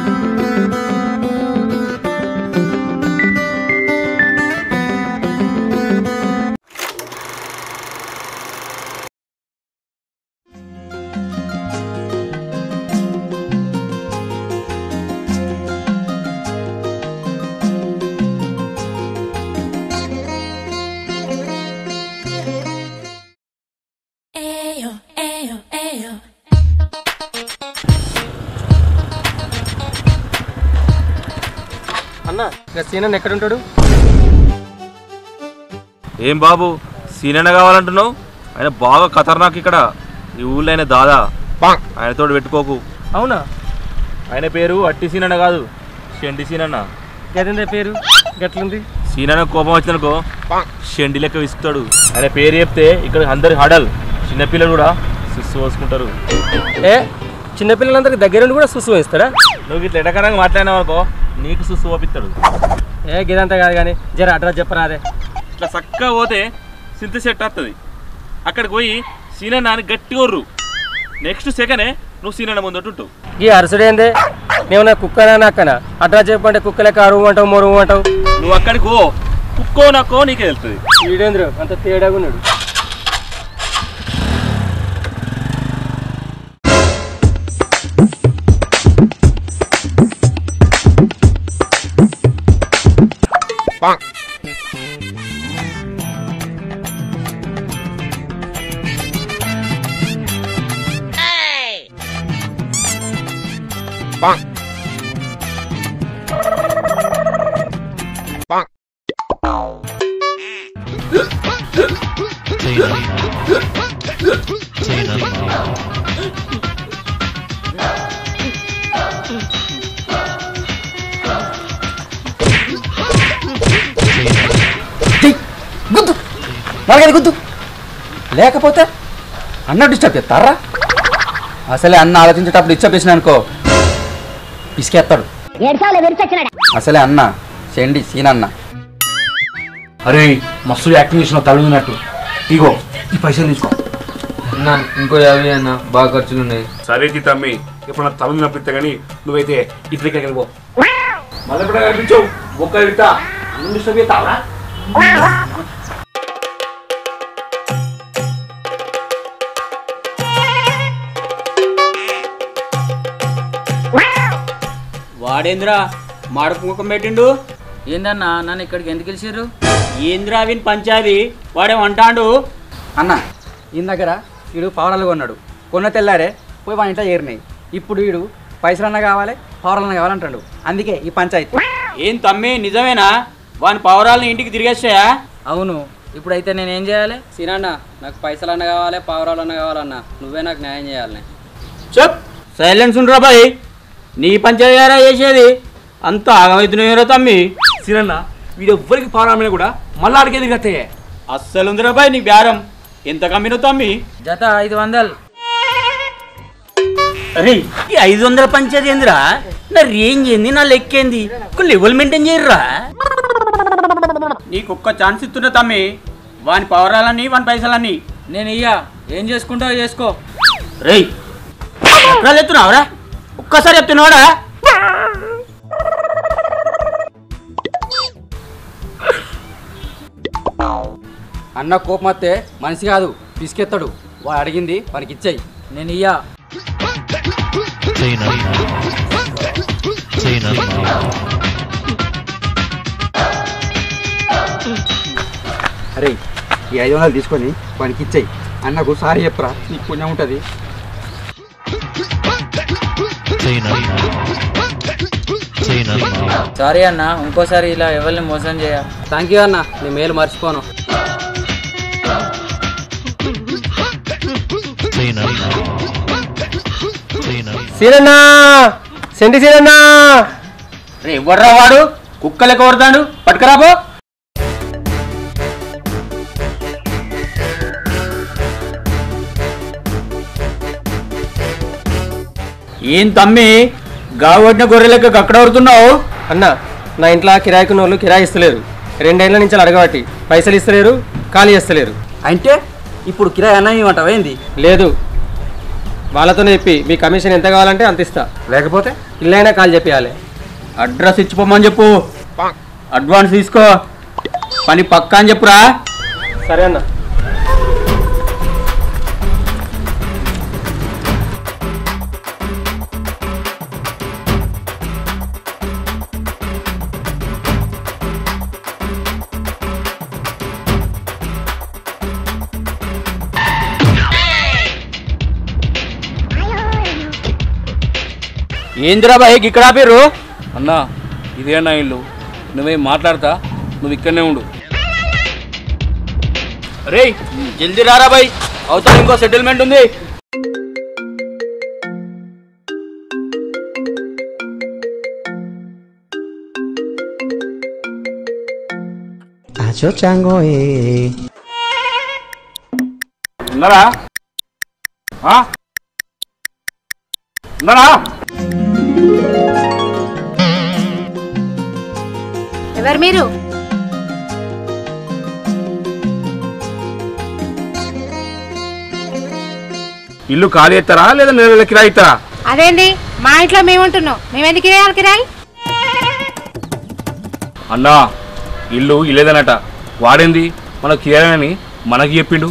Ayo, ayo, ayo. అన్న ఇక సీనన్ ఎక్కడ ఉంటాడు ఏం బాబు సీనన్న కావాలంటున్నావు ఆయన బాగా ఖతర్నాక్ ఇక్కడ ఈ ఊళ్ళో ఆయన దాదా ఆయనతోటి పెట్టుకోకు అవునా ఆయన పేరు అట్టి సీనన్న కాదు షెండి సీనన్న గదిందే పేరు గట్లుంది సీనన్న కోపం వచ్చిననుకో షెండి లెక్క విసుకుతాడు ఆయన పేరు చెప్తే ఇక్కడ అందరి హడల్ చిన్నపిల్లలు కూడా సుస్సు పోసుకుంటారు ఏ చిన్నపిల్లలందరికి దగ్గర నుండి కూడా సుసు ఇస్తాడా నువ్వు ఇట్లా ఎడకరంగా మాట్లాడినావు అనుకో నీకు సుస్సు పోపిస్తాడు ఏ గిదంతా కాదు కానీ జర అడ్రస్ చెప్పరాదే ఇట్లా చక్కగా పోతే సింత సెట్ వస్తుంది అక్కడికి పోయి సీనన్న అని గట్టి కొర్రు నెక్స్ట్ సెకండే నువ్వు సీనన్న ముందట ఉంటావు ఈ అరసుడేందే నేమన్నా కుక్కనా నాకనా అడ్రస్ చెప్పంటే కుక్క లెక్క అరువు అంటావు మొరువు అంటావు నువ్వు అక్కడికి పో కుక్కో నక్కో నీకే వెళ్తుంది వీడేంద్రు అంత తేడాగా ఉన్నాడు గుద్దు నలగది గుద్దు లేకపోతే అన్న డిస్టర్బ్ చేస్తారా అసలే అన్న ఆలోచించేటప్పుడు డిస్టర్బ్ చేసిన అనుకో పిసికేస్తాడు ఏడ్చావులే విరిచొచ్చినాడు అసలే అన్న చెండి సీనన్న అరే మస్తు యాక్టింగ్ చేసిన తలుగునట్టు ఇగో ఈ పైసలు తీసుకో అన్న ఇంకో యాభై అన్న బాగా ఖర్చులు ఉన్నాయి సరే తీ తమ్మి ఇప్పుడు నా తలుగు నప్పిస్తా కానీ నువ్వైతే ఇట్లకి వెళ్ళిపో మళ్ళీ ఎప్పుడైనా కనిపించవు బొక్క పెడతా అన్నం డిస్టర్బ్ చేస్తావా వాడేంద్రా మాడకు ముఖం పెట్టిండు ఏందన్నా నన్ను ఇక్కడికి ఎందుకు గెలిచారు ఏంద్రా విన్ పంచాది వాడేమంటాడు అన్న ఈయన దగ్గర వీడు పవరాలు కొన్నాడు కొన్న తెల్లారే పోయి వాళ్ళ ఇంట్లో చేరినాయి ఇప్పుడు వీడు పైసలన్నా కావాలి పవరాలన్నా కావాలంటాడు అందుకే ఈ పంచాయతీ ఏం తమ్మి నిజమేనా వాని పౌరాలను ఇంటికి తిరిగేస్తాయా అవును ఇప్పుడైతే నేను ఏం చేయాలి సినన్న నాకు పైసలు అన్న కావాలి పావురాలు అన్న కావాలన్నా నువ్వే నాకు న్యాయం చేయాలి చెప్ సైలెన్స్ ఉండరా బాయ్ నీ పంచాయతీరా చేసేది అంత ఆగమవుతున్నాయరా తమ్మి సీనన్న వీడు ఎవ్వరికి పారామైనా కూడా మళ్ళీ అడిగేది కత్తే అస్సలు ఉందిరా బాయ్ నీ బేరం ఎంత కమ్మిన తమ్మి జత ఐదు వందలు అరే ఈ ఐదు వందల పంచాయతీ ఏందిరా నా రేంజ్ ఏంది నా లెక్క ఏంది ఒక లెవెల్ మెయింటైన్ చేయర్రా నీకు ఒక్క ఛాన్స్ ఇస్తున్నా తమ్మి వాని పవరాలని వాని పైసలన్నీ నేను ఇయ్యా ఏం చేసుకుంటావో చేసుకో రేయ్ ఎక్కడ చెప్తున్నావురా ఒక్కసారి చెప్తున్నావాడా అన్న కోపం వస్తే మనిషి కాదు పిసికెత్తాడు వాడు అడిగింది వానికి ఇచ్చేయి నేను ఇయ్యా అరే ఈ ఐదు వందలు తీసుకొని వానికి ఇచ్చేయి అన్నకు సారీ చెప్పరా నీకు పుణ్యం ఉంటుంది సారీ అన్న ఇంకోసారి ఇలా ఎవరిని మోసం చేయ థ్యాంక్ యూ అన్న నీ మేలు మర్చిపోను సీనన్నా సెంటి సీనన్నా రే ఎవర్రా వాడు కుక్కలెక్క కొడతాడు పట్టుకురాబో ఏం తమ్మి గావట్టిన గొర్రెలెక్క అక్కడ కొడుతున్నావు అన్న నా ఇంట్లో కిరాయికున్న వాళ్ళు కిరాయి ఇస్తలేరు రెండేళ్ల నుంచి అడగబట్టి పైసలు ఇస్తలేరు ఖాళీ చేస్తలేరు అంటే ఇప్పుడు కిరాయి అన్న ఇవ్వమంటావా ఏంది లేదు వాళ్ళతోనే చెప్పి మీ కమిషన్ ఎంత కావాలంటే అంత ఇస్తా లేకపోతే ఇల్లైనా కాల్ చెప్పాలి అడ్రస్ ఇచ్చిపోమని చెప్పు అడ్వాన్స్ తీసుకో పని పక్కా అని చెప్పురా సరే అన్న ఏందిరా బాయ్ ఇక్కడ ఆపిర్రు అన్నా ఇదే నా ఇల్లు నువ్వేం మాట్లాడతా నువ్వు ఇక్కడనే ఉండు రేయ్ జల్దీ రారా బాయ్ అవతల ఇంకో సెటిల్మెంట్ ఉంది Acho chango eh. ఉన్నారా ఆ? ఉన్నారా ఎవరు మీరు ఇల్లు ఖాళీ ఎత్తారా లేదా నెల కిరాయి ఇస్తారా అదేంది మా ఇంట్లో మేము ఉంటున్నాం మేము ఎందుకు వేయాలి కిరాయి అన్నా ఇల్లు ఇల్లేదనట వాడేంది మన కిరాయని మనకి చెప్పిండు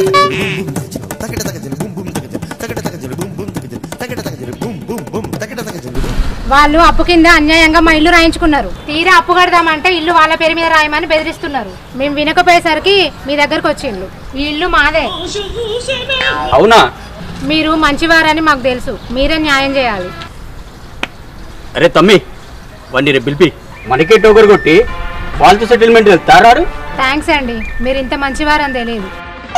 వాళ్ళు అప్పు కింద అన్యాయంగా మా ఇల్లు రాయించుకున్నారు తీరా అప్పు కడదామంటే ఇల్లు వాళ్ళ పేరు మీద రాయమని బెదిరిస్తున్నారు మేము వినకపోయేసరికి మీ దగ్గరకు వచ్చిండ్రు ఈ ఇల్లు మాదే అవునా మీరు మంచివారని మాకు తెలుసు మీరే న్యాయం చేయాలి అరే తమ్మి వండి రేపు పిలిపి మనకే టోకర్ కొట్టి వాళ్ళతో సెటిల్మెంట్ వెళ్తారాడు థ్యాంక్స్ అండి మీరు ఇంత మంచివారని తెలియదు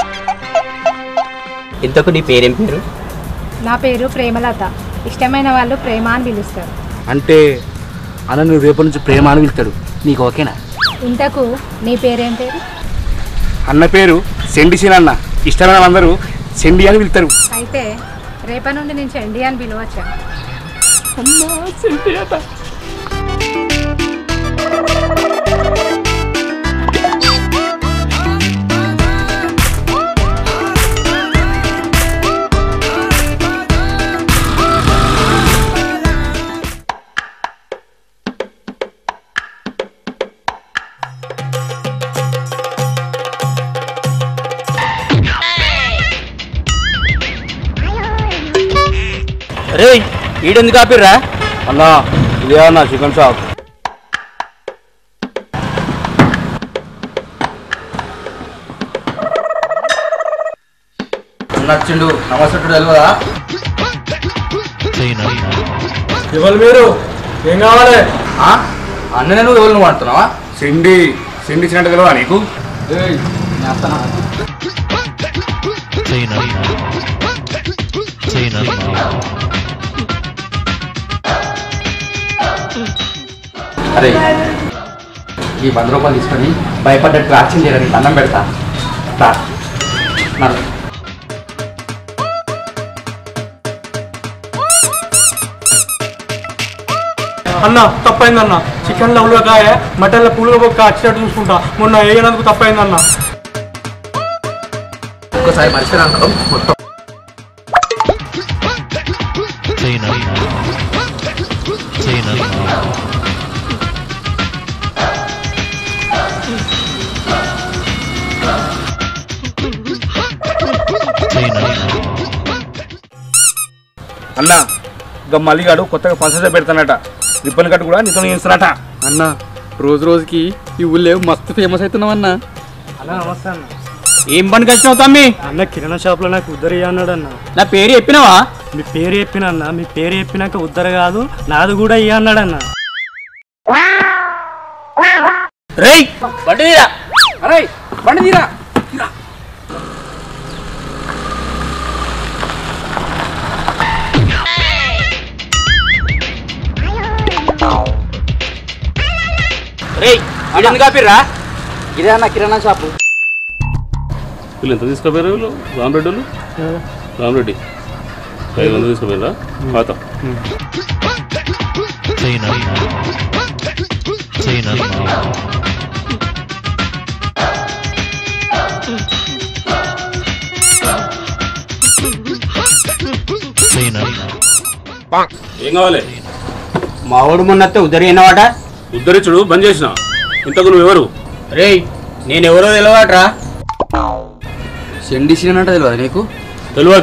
ఇంతకు నీ పేరేం పేరు నా పేరు ప్రేమలత ఇష్టమైన వాళ్ళు ప్రేమ అని పిలుస్తారు అంటే అన్న నువ్వు రేపటి నుంచి ప్రేమ అని పిలుస్తాడు నీకు ఓకేనా ఇంతకు నీ పేరేం పేరు అన్న పేరు సెండి అన్న ఇష్టమైన వాళ్ళందరూ సెండి అని పిలుస్తారు అయితే రేపటి నుండి నేను చెండి అని పిలవచ్చా రే ఈడెందుకు ఆపిర్రా అన్నా ఇదే అన్న చికెన్ షాప్ నచ్చిండు నమస్తే తెలియదా ఎవరు మీరు ఏం కావాలి అన్న నువ్వు ఎవరు నువ్వు అంటున్నావా సెండి సెండి ఇచ్చినట్టు తెలియదా నీకు ఏయ్, నేను వస్తానా? అరే ఈ వంద రూపాయలు తీసుకొని భయపడ్డట్టు యాక్షన్ చేయడానికి అన్నం పెడతా రా. నడు. అన్న తప్పైందన్న చికెన్ లో ఉల్లకాయ మటన్ లో పులుగు బొక్క వచ్చినట్టు చూసుకుంటా మొన్న వేయనందుకు తప్పైందన్న ఒక్కసారి మనిషి అంటారు మొత్తం అన్న ఇక మల్లిగాడు కొత్తగా పంచద పెడతానట రిబ్బన్ కట్ కూడా నీతో చేస్తానట అన్న రోజు రోజుకి ఈ ఊళ్ళో మస్తు ఫేమస్ అవుతున్నావు అన్న అన్న నమస్తే అన్న ఏం పనికి వచ్చినావు తమ్మి అన్న కిరాణా షాప్ లో నాకు ఉద్దరి అన్నాడు అన్న నా పేరు చెప్పినావా మీ పేరు చెప్పిన అన్న మీ పేరు చెప్పినాక ఉద్దర కాదు నాది కూడా ఇయ్య అన్నాడు అన్న రేయ్ బండి తీరా అరే బండి తీరా రేయ్ ఈడెందుకు ఆపిర్రా ఇదే అన్న కిరాణా షాపు వీళ్ళు ఎంత తీసుకోపోయారు వీళ్ళు రామరెడ్డి వాళ్ళు రామరెడ్డి ఐదు వందలు తీసుకోపోయారా పాత ఏం కావాలి మా వాడు మొన్న ఉద్దరి అయినవాట ఉద్ధరించుడు బంద్ చేసిన ఇంతకు నువ్వెవరు రేయ్ నేనెవరో తెలియవాట్రా సెండి సీన్ అంటే తెలియదు నీకు తెలియదు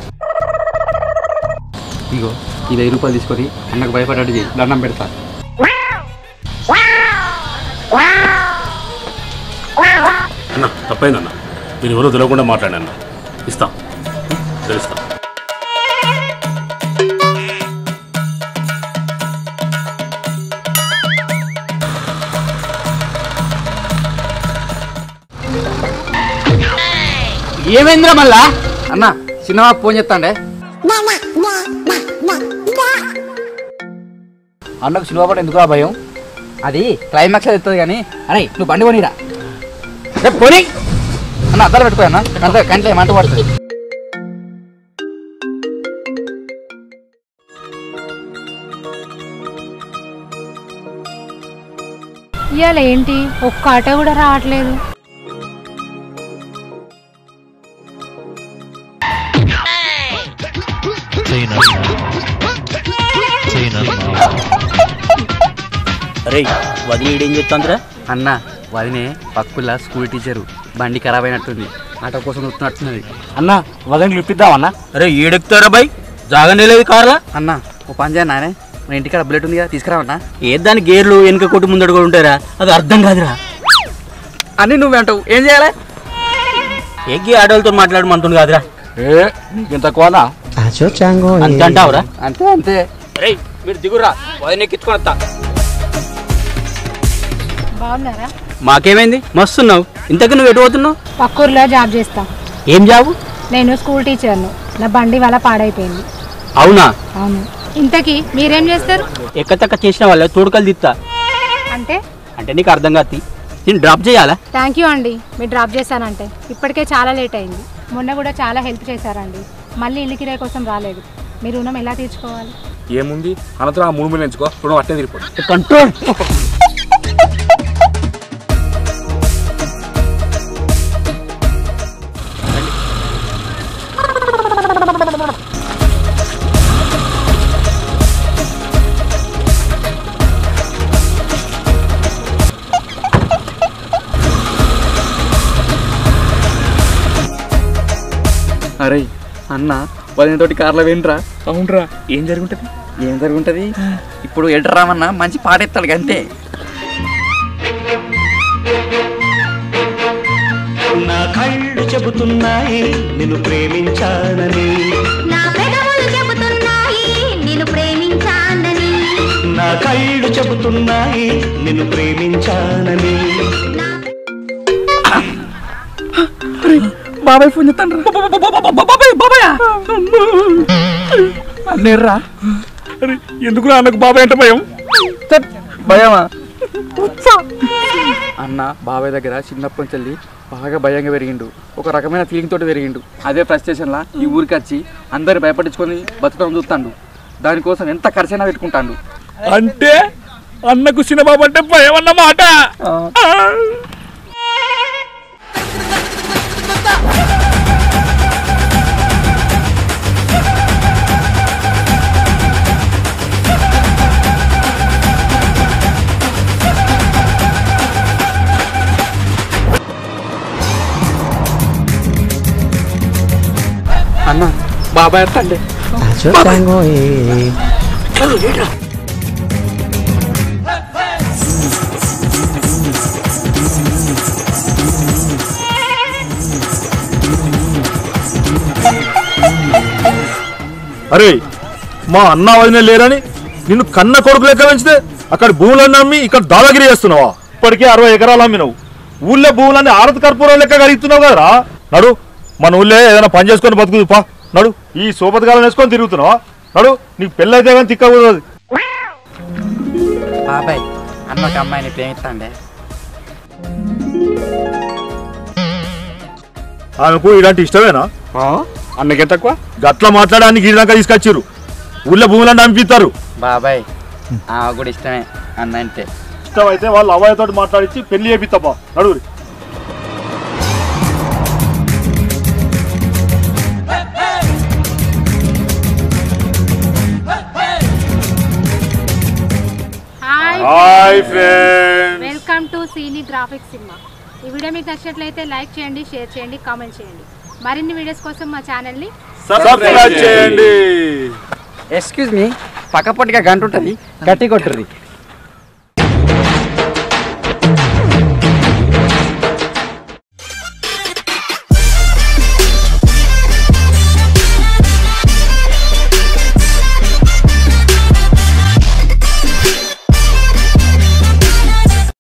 ఇగో ఈ వెయ్యి రూపాయలు తీసుకొని అన్నకు భయపడ్డట్టు చేయి దండం పెడతా అన్న తప్పైందన్న మీరు ఎవరో తెలియకుండా మాట్లాడాను ఇస్తాం తెలుస్తాం ఏమైందిరా మళ్ళా అన్న సినిమా ఫోన్ చేస్తాండే అన్నకు సినిమా పడ ఎందుకు ఆ భయం అది క్లైమాక్స్ ఎత్తుంది కానీ అరే నువ్వు బండి కొనిరా రేపు కొని అన్న అద్దాలు పెట్టుకో అన్న కంటే కంటే మంట పడుతుంది ఇవాళ ఏంటి ఒక్క ఆటో కూడా రావట్లేదు అరే వదిలి ఏం చెప్తాందిరా అన్న వదినే పక్కుల స్కూల్ టీచరు బండి ఖరాబ్ అయినట్టుంది ఆటో కోసం చూస్తున్నట్టున్నది అన్న వదంకి ఇప్పిద్దామన్నా అరే ఏడెక్కుతారా బై జాగనే లేదు కార్లా అన్న ఓ పని చేయను నానే మన ఇంటికాడ బుల్లెట్ ఉంది కదా తీసుకురావన్నా ఏ దాని గేర్లు వెనుక కొట్టి ముందడు కూడా ఉంటారా అది అర్థం కాదురా అన్ని నువ్వు అంటావు ఏం చేయాలి ఎగ్గి ఆడవాళ్ళతో మాట్లాడమంటుంది కాదురా ఏ నీకింత కోనా అంతే అంటావురా అంతే అంతే రే మీరు దిగురా వదిన ఎక్కించుకొని వస్తా బాగున్నారా మాకేమైంది మస్తున్నావు ఇంతకు నువ్వు ఎటు పోతున్నావు పక్కూర్లో జాబ్ చేస్తా ఏం జాబు నేను స్కూల్ టీచర్ను నా బండి వల్ల పాడైపోయింది అవునా అవును ఇంతకీ మీరేం చేస్తారు ఎక్కతక్క చేసిన వాళ్ళ తోడుకలు తీస్తా అంటే అంటే నీకు అర్థం కాదు నేను డ్రాప్ చేయాలా థ్యాంక్ యూ అండి మీరు డ్రాప్ చేశానంటే ఇప్పటికే చాలా లేట్ అయింది మొన్న కూడా చాలా హెల్ప్ చేశారండి మళ్ళీ ఇల్లు కిరాయి కోసం రాలేదు మీ రుణం ఎలా తీర్చుకోవాలి ఏముంది అనంతరం ఆ మూడు మీద ఎంచుకో రుణం అట్టే తిరిగిపోతుంది కంట్రోల్ అరే అన్న వదినతోటి కార్లో వినరా అవునరా ఏం జరుగుంటది ఏం జరుగుంటది ఇప్పుడు ఎడ్రామన్న మంచి పాట ఎత్తాడు అంతే నా కళ్ళు చెబుతున్నాయి నిన్ను ప్రేమించానని నా పెదవులు చెబుతున్నాయి నిన్ను ప్రేమించానని నా కళ్ళు చెబుతున్నాయి నిన్ను ప్రేమించానని నా బాబాయ్ ఫోన్ చెప్తాను బాబాయ్ బాబాయ్ అన్నేర్రా ఎందుకు అన్నకు బాబాయ్ అంటే భయం భయమా అన్న బాబాయ్ దగ్గర చిన్నప్పటి నుంచి వెళ్ళి బాగా భయంగా పెరిగిండు ఒక రకమైన ఫీలింగ్ తోటి పెరిగిండు అదే ఫ్రస్ట్రేషన్లా ఈ ఊరికి వచ్చి అందరు భయపడించుకొని బతకడం చూస్తాడు దానికోసం ఎంత ఖర్చైనా పెట్టుకుంటాడు అంటే అన్నకు చిన్నబాబు అంటే భయం అన్నమాట అన్న బాబాయ్ ఎత్తండి అరే మా అన్న వదిన లేరని నిన్ను కన్న కొడుకు లెక్క పెంచితే అక్కడ భూములన్నీ అమ్మి ఇక్కడ దాదాగిరి చేస్తున్నావా ఇప్పటికే అరవై ఎకరాలు అమ్మినావు ఊళ్ళో భూములన్నీ ఆరతి కర్పూరం లెక్క కలుగుతున్నావు కదరా నడు మన ఊళ్ళో ఏదైనా పని చేసుకొని బతుకుదు పా నడు ఈ సోపతకాలం వేసుకొని తిరుగుతున్నావా నడు నీకు పెళ్ళైతే కానీ తిక్క కుదరదు బాబాయ్ అన్న ఒక అమ్మాయిని ప్రేమిస్తాండే ఆమెకు ఇలాంటి ఇష్టమేనా అన్నకే తక్కువ గట్ల మాట్లాడడానికి ఇదాకా తీసుకొచ్చిర్రు ఊళ్ళో భూములన్నీ అమ్మిస్తారు బాబాయ్ ఆమె కూడా ఇష్టమే అన్న అంటే ఇష్టమైతే వాళ్ళు అవ్వయ్యతో మాట్లాడించి పెళ్లి చేపిస్తాపా నడుగురి hi friends welcome to cine graphics సినిమా ఈ వీడియో మీకు నచ్చినట్లయితే లైక్ చేయండి షేర్ చేయండి కామెంట్ చేయండి మరిన్ని వీడియోస్ కోసం మా ఛానల్ని సబ్స్క్రైబ్ చేయండి ఎక్స్క్యూజ్ మీ పక్క పొట్టిగా గంట ఉంటుంది గట్టి కొట్టుర్రి